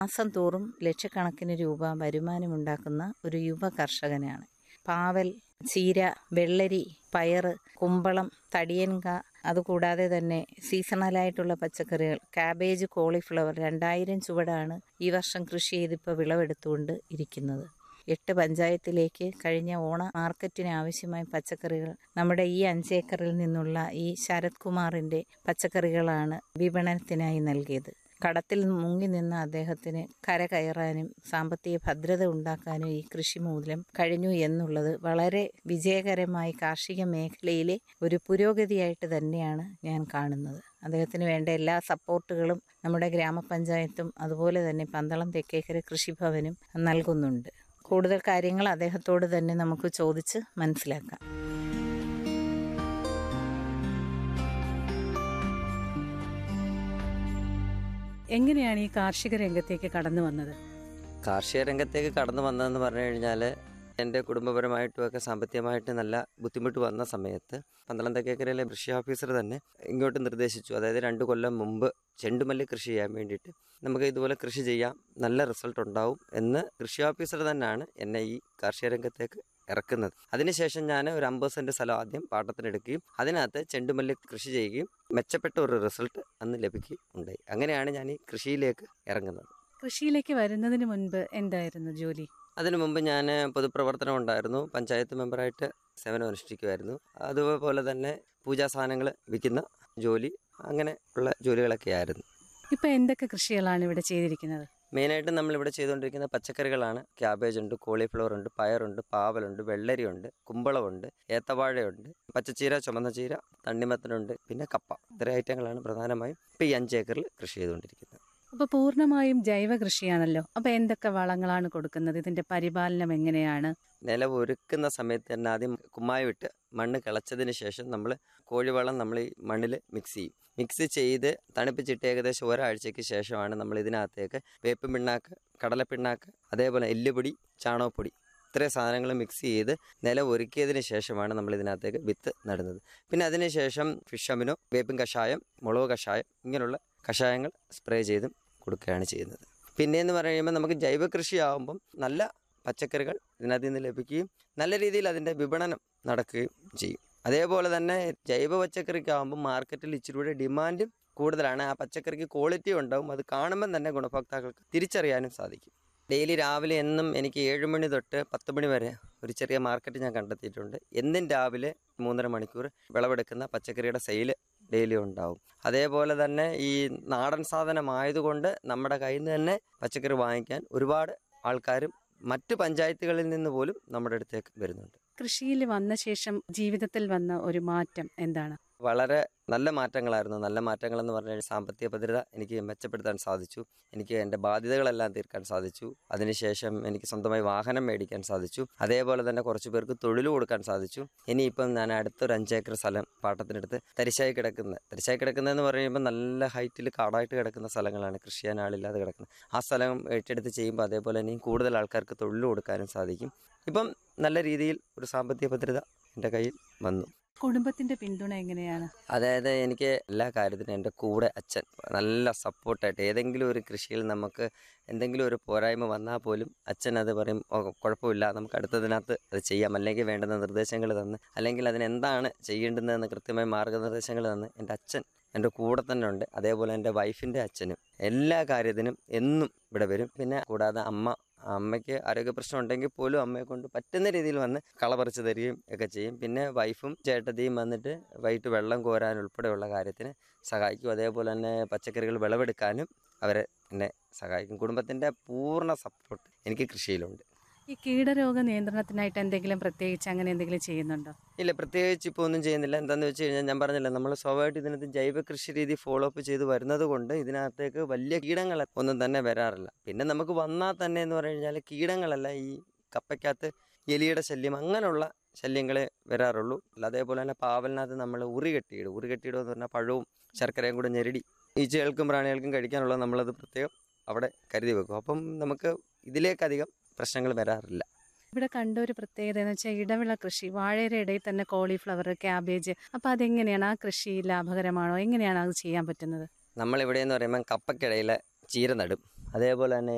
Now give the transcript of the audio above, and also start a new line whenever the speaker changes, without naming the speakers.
മാസം തോറും ലക്ഷക്കണക്കിന് രൂപ വരുമാനമുണ്ടാക്കുന്ന ഒരു യുവ കർഷകനാണ് പാവൽ ചീര വെള്ളരി പയറ് കുമ്പളം തടിയൻക അതുകൂടാതെ തന്നെ സീസണലായിട്ടുള്ള പച്ചക്കറികൾ കാബേജ് കോളിഫ്ലവർ രണ്ടായിരം ചുവടാണ് ഈ വർഷം കൃഷി ചെയ്തിപ്പോൾ വിളവെടുത്തുകൊണ്ട് ഇരിക്കുന്നത് എട്ട് പഞ്ചായത്തിലേക്ക് കഴിഞ്ഞ ഓണ മാർക്കറ്റിന് ആവശ്യമായ പച്ചക്കറികൾ നമ്മുടെ ഈ അഞ്ചേക്കറിൽ നിന്നുള്ള ഈ ശരത് കുമാറിൻ്റെ പച്ചക്കറികളാണ് വിപണനത്തിനായി നൽകിയത് കടത്തിൽ മുങ്ങി നിന്ന അദ്ദേഹത്തിന് കര കയറാനും സാമ്പത്തിക ഭദ്രത ഉണ്ടാക്കാനും ഈ കൃഷി മൂലം കഴിഞ്ഞു എന്നുള്ളത് വളരെ വിജയകരമായി കാർഷിക മേഖലയിലെ ഒരു പുരോഗതിയായിട്ട് തന്നെയാണ് ഞാൻ കാണുന്നത് അദ്ദേഹത്തിന് വേണ്ട എല്ലാ സപ്പോർട്ടുകളും നമ്മുടെ ഗ്രാമപഞ്ചായത്തും അതുപോലെ തന്നെ പന്തളം തെക്കേക്കര കൃഷിഭവനും നൽകുന്നുണ്ട് കൂടുതൽ കാര്യങ്ങൾ അദ്ദേഹത്തോട് തന്നെ നമുക്ക് ചോദിച്ച് മനസ്സിലാക്കാം
എങ്ങനെയാണ് ഈ കാർഷിക രംഗത്തേക്ക് കടന്നു വന്നത്
കാർഷിക രംഗത്തേക്ക് കടന്നു വന്നതെന്ന് പറഞ്ഞു കഴിഞ്ഞാൽ എൻ്റെ കുടുംബപരമായിട്ടുമൊക്കെ സാമ്പത്തികമായിട്ട് നല്ല ബുദ്ധിമുട്ട് വന്ന സമയത്ത് പന്തളം തെക്കേക്കരയിലെ കൃഷി ഓഫീസർ തന്നെ ഇങ്ങോട്ട് നിർദ്ദേശിച്ചു അതായത് രണ്ട് കൊല്ലം മുമ്പ് ചെണ്ടുമല്ലി കൃഷി ചെയ്യാൻ വേണ്ടിയിട്ട് നമുക്ക് ഇതുപോലെ കൃഷി ചെയ്യാം നല്ല റിസൾട്ട് ഉണ്ടാവും എന്ന് കൃഷി ഓഫീസർ തന്നെയാണ് എന്നെ ഈ കാർഷിക രംഗത്തേക്ക് ഇറക്കുന്നത് അതിനുശേഷം ഞാൻ ഒരു അമ്പത് സെൻറ്റ് സ്ഥലം ആദ്യം പാട്ടത്തിനെടുക്കുകയും അതിനകത്ത് ചെണ്ടുമല്ലി കൃഷി ചെയ്യുകയും മെച്ചപ്പെട്ട ഒരു റിസൾട്ട് അന്ന് ലഭിക്കുകയും ഉണ്ടായി അങ്ങനെയാണ് ഞാൻ ഈ കൃഷിയിലേക്ക് ഇറങ്ങുന്നത്
കൃഷിയിലേക്ക് വരുന്നതിന് മുൻപ് എന്തായിരുന്നു ജോലി
അതിനു മുമ്പ് ഞാൻ പൊതുപ്രവർത്തനം ഉണ്ടായിരുന്നു പഞ്ചായത്ത് മെമ്പറായിട്ട് സേവനം അനുഷ്ഠിക്കുമായിരുന്നു അതുപോലെ തന്നെ പൂജാ സാധനങ്ങൾ വിൽക്കുന്ന ജോലി അങ്ങനെ ഉള്ള ജോലികളൊക്കെ ആയിരുന്നു
ഇപ്പൊ എന്തൊക്കെ കൃഷികളാണ് ഇവിടെ ചെയ്തിരിക്കുന്നത്
മെയിനായിട്ട് നമ്മളിവിടെ ചെയ്തുകൊണ്ടിരിക്കുന്ന പച്ചക്കറികളാണ് ക്യാബേജ് ഉണ്ട് കോളിഫ്ലവർ ഉണ്ട് പയറുണ്ട് പാവലുണ്ട് വെള്ളരിയുണ്ട് കുമ്പളമുണ്ട് ഏത്തവാഴയുണ്ട് പച്ചച്ചീര ചുമന്ന ചീര തണ്ണിമത്തനുണ്ട് പിന്നെ കപ്പ ഇത്രയും ഐറ്റങ്ങളാണ് പ്രധാനമായും ഇപ്പം ഈ അഞ്ചേക്കറിൽ കൃഷി ചെയ്തുകൊണ്ടിരിക്കുന്നത്
അപ്പൊ പൂർണ്ണമായും ജൈവ കൃഷിയാണല്ലോ അപ്പൊ എന്തൊക്കെ വളങ്ങളാണ് കൊടുക്കുന്നത് ഇതിന്റെ പരിപാലനം എങ്ങനെയാണ്
നില ഒരുക്കുന്ന സമയത്ത് തന്നെ ആദ്യം കുമ്മായി വിട്ട് മണ്ണ് കിളച്ചതിന് ശേഷം നമ്മൾ കോഴിവളം നമ്മൾ ഈ മണ്ണിൽ മിക്സ് ചെയ്യും മിക്സ് ചെയ്ത് തണുപ്പിച്ചിട്ട് ഏകദേശം ഒരാഴ്ചയ്ക്ക് ശേഷമാണ് നമ്മൾ ഇതിനകത്തേക്ക് വേപ്പ് പിണ്ണാക്ക് കടലപ്പിണ്ണാക്ക് അതേപോലെ എല്ലുപൊടി ചാണകപ്പൊടി ഇത്രയും സാധനങ്ങൾ മിക്സ് ചെയ്ത് നില ഒരുക്കിയതിന് ശേഷമാണ് നമ്മൾ ഇതിനകത്തേക്ക് വിത്ത് നടുന്നത് പിന്നെ അതിനുശേഷം ഫിഷ് അമിനോ വേപ്പിൻ കഷായം മുളക് കഷായം ഇങ്ങനെയുള്ള കഷായങ്ങൾ സ്പ്രേ ചെയ്തും കൊടുക്കുകയാണ് ചെയ്യുന്നത് പിന്നെയെന്ന് പറയുമ്പോൾ നമുക്ക് ജൈവ കൃഷി ആകുമ്പം നല്ല പച്ചക്കറികൾ ഇതിനകത്ത് നിന്ന് ലഭിക്കുകയും നല്ല രീതിയിൽ അതിൻ്റെ വിപണനം നടക്കുകയും ചെയ്യും അതേപോലെ തന്നെ ജൈവ പച്ചക്കറിക്കാകുമ്പോൾ മാർക്കറ്റിൽ ഇച്ചിരി കൂടെ ഡിമാൻഡും കൂടുതലാണ് ആ പച്ചക്കറിക്ക് ക്വാളിറ്റി ഉണ്ടാവും അത് കാണുമ്പം തന്നെ ഗുണഭോക്താക്കൾക്ക് തിരിച്ചറിയാനും സാധിക്കും ഡെയിലി രാവിലെ എന്നും എനിക്ക് ഏഴ് മണി തൊട്ട് പത്ത് മണി വരെ ഒരു ചെറിയ മാർക്കറ്റ് ഞാൻ കണ്ടെത്തിയിട്ടുണ്ട് എന്നും രാവിലെ മൂന്നര മണിക്കൂർ വിളവെടുക്കുന്ന പച്ചക്കറിയുടെ സെയില് ഡെയിലി ഉണ്ടാവും അതേപോലെ തന്നെ ഈ നാടൻ സാധനമായതുകൊണ്ട് നമ്മുടെ കയ്യിൽ നിന്ന് തന്നെ പച്ചക്കറി വാങ്ങിക്കാൻ ഒരുപാട് ആൾക്കാരും മറ്റു പഞ്ചായത്തുകളിൽ നിന്ന് പോലും നമ്മുടെ അടുത്തേക്ക് വരുന്നുണ്ട്
കൃഷിയിൽ വന്ന ശേഷം ജീവിതത്തിൽ വന്ന ഒരു മാറ്റം എന്താണ്
വളരെ നല്ല മാറ്റങ്ങളായിരുന്നു നല്ല മാറ്റങ്ങളെന്ന് പറഞ്ഞു കഴിഞ്ഞാൽ സാമ്പത്തിക ഭദ്രത എനിക്ക് മെച്ചപ്പെടുത്താൻ സാധിച്ചു എനിക്ക് എൻ്റെ ബാധ്യതകളെല്ലാം തീർക്കാൻ സാധിച്ചു അതിനുശേഷം എനിക്ക് സ്വന്തമായി വാഹനം മേടിക്കാൻ സാധിച്ചു അതേപോലെ തന്നെ കുറച്ച് പേർക്ക് തൊഴിൽ കൊടുക്കാൻ സാധിച്ചു ഇനിയിപ്പം ഞാൻ അടുത്തൊരു അഞ്ചേക്കർ സ്ഥലം പാട്ടത്തിനടുത്ത് തരിശായി കിടക്കുന്ന തരിശായി കിടക്കുന്നതെന്ന് പറയുമ്പോൾ നല്ല ഹൈറ്റിൽ കാടായിട്ട് കിടക്കുന്ന സ്ഥലങ്ങളാണ് കൃഷി ചെയ്യാൻ ആളില്ലാതെ കിടക്കുന്നത് ആ സ്ഥലം ഏറ്റെടുത്ത് ചെയ്യുമ്പോൾ അതേപോലെ ഇനിയും കൂടുതൽ ആൾക്കാർക്ക് തൊഴിൽ കൊടുക്കാനും സാധിക്കും ഇപ്പം നല്ല രീതിയിൽ ഒരു സാമ്പത്തിക ഭദ്രത എൻ്റെ കയ്യിൽ വന്നു
കുടുംബത്തിന്റെ പിന്തുണ എങ്ങനെയാണ്
അതായത് എനിക്ക് എല്ലാ കാര്യത്തിനും എൻ്റെ കൂടെ അച്ഛൻ നല്ല സപ്പോർട്ടായിട്ട് ഏതെങ്കിലും ഒരു കൃഷിയിൽ നമുക്ക് എന്തെങ്കിലും ഒരു പോരായ്മ വന്നാൽ പോലും അച്ഛൻ അത് പറയും "ഓ, കുഴപ്പമില്ല നമുക്ക് അടുത്തതിനകത്ത് അത് ചെയ്യാം അല്ലെങ്കിൽ വേണ്ടുന്ന നിർദ്ദേശങ്ങൾ തന്ന് അല്ലെങ്കിൽ അതിനെന്താണ് ചെയ്യേണ്ടതെന്ന് കൃത്യമായ മാർഗ്ഗനിർദ്ദേശങ്ങൾ തന്ന് എൻ്റെ അച്ഛൻ എൻ്റെ കൂടെ തന്നെ ഉണ്ട് അതേപോലെ എൻ്റെ വൈഫിൻ്റെ അച്ഛനും എല്ലാ കാര്യത്തിനും എന്നും ഇവിടെ വരും പിന്നെ കൂടാതെ അമ്മ അമ്മയ്ക്ക് ആരോഗ്യ പ്രശ്നം ഉണ്ടെങ്കിൽ പോലും അമ്മയെ കൊണ്ട് പറ്റുന്ന രീതിയിൽ വന്ന് കള പറിച്ച് തരികയും ഒക്കെ ചെയ്യും പിന്നെ വൈഫും ചേട്ടത്തിയും വന്നിട്ട് വൈകിട്ട് വെള്ളം കോരാൻ ഉൾപ്പെടെയുള്ള കാര്യത്തിന് സഹായിക്കും അതേപോലെ തന്നെ പച്ചക്കറികൾ വിളവെടുക്കാനും അവരെ എന്നെ സഹായിക്കും കുടുംബത്തിൻ്റെ പൂർണ്ണ സപ്പോർട്ട് എനിക്ക് കൃഷിയിലുണ്ട്
ഈ കീടരോഗ നിയന്ത്രണത്തിനായിട്ട് എന്തെങ്കിലും പ്രത്യേകിച്ച് അങ്ങനെ എന്തെങ്കിലും ചെയ്യുന്നുണ്ടോ
ഇല്ല പ്രത്യേകിച്ച് ഇപ്പോൾ ഒന്നും ചെയ്യുന്നില്ല എന്താണെന്ന് വെച്ച് കഴിഞ്ഞാൽ ഞാൻ പറഞ്ഞില്ല നമ്മൾ സ്വാഭാവികമായിട്ട് ഇതിനകത്ത് ജൈവ കൃഷി രീതി ഫോളോ അപ്പ് ചെയ്ത് വരുന്നത് കൊണ്ട് ഇതിനകത്തേക്ക് വലിയ കീടങ്ങൾ ഒന്നും തന്നെ വരാറില്ല പിന്നെ നമുക്ക് വന്നാൽ തന്നെ എന്ന് പറഞ്ഞു കഴിഞ്ഞാൽ കീടങ്ങളല്ല ഈ കപ്പയ്ക്കകത്ത് എലിയുടെ ശല്യം അങ്ങനെയുള്ള ശല്യങ്ങളെ വരാറുള്ളൂ അതേപോലെ തന്നെ പാവലിനകത്ത് നമ്മൾ ഉറി കെട്ടിയിടും ഉറി കെട്ടിയിടുക എന്ന് പറഞ്ഞാൽ പഴവും ശർക്കരയും കൂടെ ഞെരടി ഈച്ചകൾക്കും പ്രാണികൾക്കും കഴിക്കാനുള്ളത് നമ്മളത് പ്രത്യേകം അവിടെ കരുതി വെക്കും അപ്പം നമുക്ക് ഇതിലേക്കധികം പ്രശ്നങ്ങൾ വരാറില്ല
ഇവിടെ കണ്ട ഒരു പ്രത്യേകത എന്ന് വെച്ചാൽ ഇടവിള കൃഷി വാഴയുടെ ഇടയിൽ തന്നെ കോളിഫ്ലവർ ക്യാബേജ് അപ്പൊ അതെങ്ങനെയാണ് ആ കൃഷി ലാഭകരമാണോ എങ്ങനെയാണ് അത് ചെയ്യാൻ പറ്റുന്നത്
നമ്മളിവിടെ എന്ന് പറയുമ്പോൾ കപ്പയ്ക്കിടയിൽ ചീര നടും അതേപോലെ തന്നെ